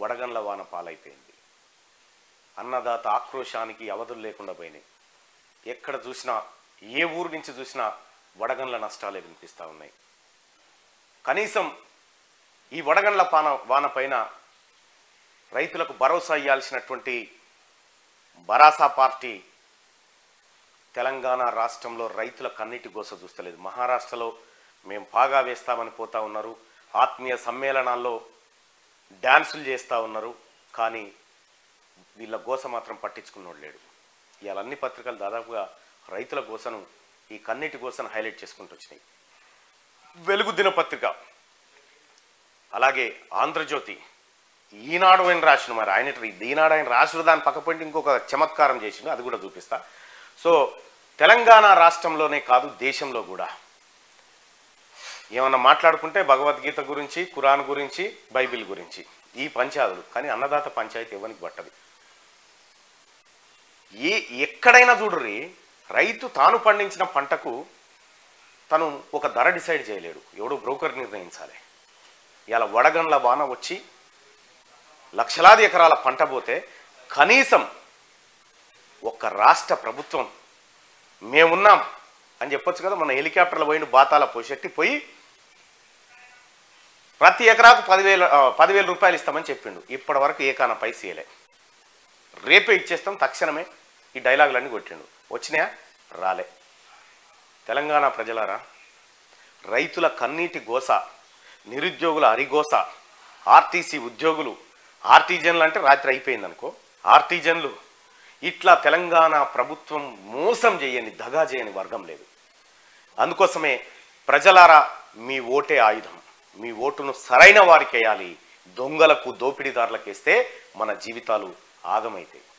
వడగండ్ల వాన పాలైపోయింది అన్నదాత ఆక్రోశానికి అవధులు లేకుండా పోయినాయి ఎక్కడ చూసినా ఏ ఊరు నుంచి చూసినా వడగండ్ల నష్టాలే వినిపిస్తూ ఉన్నాయి కనీసం ఈ వడగండ్ల పాన వాన పైన రైతులకు భరోసా ఇవ్వాల్సినటువంటి భరాసా పార్టీ తెలంగాణ రాష్ట్రంలో రైతుల కన్నీటి గోస చూస్తలేదు మహారాష్ట్రలో మేము పాగా వేస్తామని పోతా ఉన్నారు ఆత్మీయ సమ్మేళనాల్లో డ్యాన్సులు చేస్తూ ఉన్నారు కానీ వీళ్ళ గోస మాత్రం పట్టించుకున్నోడు లేడు ఇవాళ అన్ని పత్రికలు దాదాపుగా రైతుల గోసను ఈ కన్నీటి గోసను హైలైట్ చేసుకుంటూ వచ్చినాయి వెలుగు దినపత్రిక అలాగే ఆంధ్రజ్యోతి ఈనాడు ఆయన రాసిన మరి ఆయన ఈనాడు ఆయన రాసిన దాని పక్కపంటి ఇంకొక చమత్కారం చేసిండు అది కూడా చూపిస్తా సో తెలంగాణ రాష్ట్రంలోనే కాదు దేశంలో కూడా ఏమన్నా మాట్లాడుకుంటే భగవద్గీత గురించి ఖురాన్ గురించి బైబిల్ గురించి ఈ పంచాదులు కానీ అన్నదాత పంచాయతీ ఎవరికి పట్టదు ఏ ఎక్కడైనా చూడుర్రి రైతు తాను పండించిన పంటకు తను ఒక ధర డిసైడ్ చేయలేడు ఎవడో బ్రోకర్ నిర్ణయించాలి ఇలా వడగండ్ల వాన వచ్చి లక్షలాది ఎకరాల పంట పోతే కనీసం ఒక్క రాష్ట్ర ప్రభుత్వం మేమున్నాం అని చెప్పొచ్చు కదా మన హెలికాప్టర్లో పోయిన బాతాల పోషెట్టి పోయి ప్రతి ఎకరాకు పదివేల ఆ, పదివేల రూపాయలు ఇస్తామని చెప్పిండు ఇప్పటి వరకు ఏకాన పైస ఇయలే రేపే ఇచ్చేస్తాం తక్షణమే ఈ డైలాగులన్నీ కొట్టిండు వచ్చినాయా రాలే తెలంగాణ ప్రజలారా రైతుల కన్నీటి గోస నిరుద్యోగుల అరిగోస ఆర్టీసీ ఉద్యోగులు ఆర్టీజన్లు అంటే రాత్రి అయిపోయింది అనుకో ఆర్టీజన్లు ఇట్లా తెలంగాణ ప్రభుత్వం మోసం చేయని దగా చేయని వర్గం లేదు అందుకోసమే ప్రజలారా మీ ఓటే ఆయుధం మీ ఓటును సరైన వారికి వేయాలి దొంగలకు దోపిడీదారులకు వేస్తే మన జీవితాలు ఆగమైతాయి